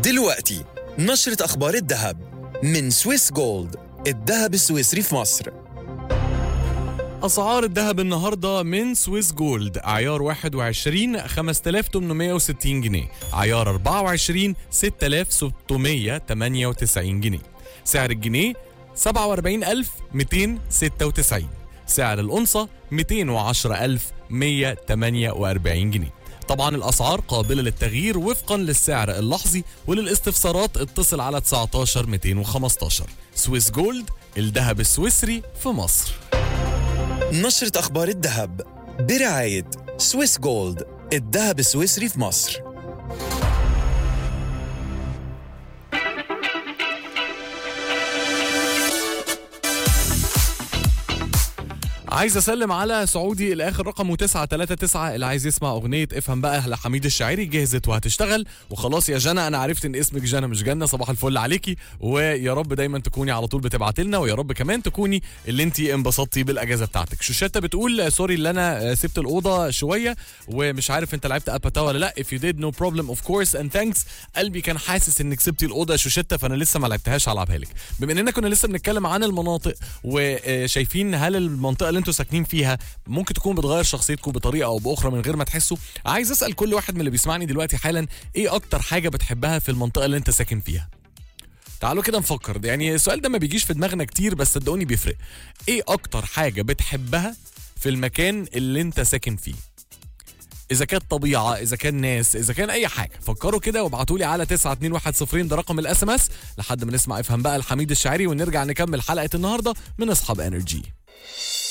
دلوقتي نشرة أخبار الذهب من سويس جولد الذهب السويسري في مصر أسعار الذهب النهاردة من سويس جولد عيار 21 5860 جنيه عيار 24 6698 جنيه سعر الجنيه 47296 سعر الأنصة 210148 جنيه طبعا الأسعار قابلة للتغيير وفقا للسعر اللحظي وللاستفسارات اتصل على 19 215 سويس جولد الذهب السويسري في مصر نشرة أخبار الذهب برعاية سويس جولد الذهب السويسري في مصر عايز اسلم على سعودي الاخر رقمه 939 اللي عايز يسمع اغنيه افهم بقى لحميد الشاعري جهزت وهتشتغل وخلاص يا جنى انا عرفت ان اسمك جنى مش جنة صباح الفل عليكي ويا رب دايما تكوني على طول بتبعت لنا ويا رب كمان تكوني اللي انت انبسطتي بالاجازه بتاعتك شوشته بتقول سوري اللي انا سبت الاوضه شويه ومش عارف انت لعبت اباتا ولا لا if you did no problem of course and thanks قلبي كان حاسس انك سبتي الاوضه يا شوشته فانا لسه ما لعبتهاش هلعبها لك بما اننا كنا لسه بنتكلم عن المناطق وشايفين هل المنطقه اللي انتوا ساكنين فيها ممكن تكون بتغير شخصيتكم بطريقه او باخرى من غير ما تحسوا عايز اسال كل واحد من اللي بيسمعني دلوقتي حالا ايه اكتر حاجه بتحبها في المنطقه اللي انت ساكن فيها تعالوا كده نفكر يعني السؤال ده ما بيجيش في دماغنا كتير بس صدقوني بيفرق ايه اكتر حاجه بتحبها في المكان اللي انت ساكن فيه اذا كانت طبيعه اذا كان ناس اذا كان اي حاجه فكروا كده وابعتوا لي على 92110 ده رقم الاس ام اس لحد ما نسمع افهم بقى الحميد الشاعري ونرجع نكمل حلقه النهارده من اصحاب انرجي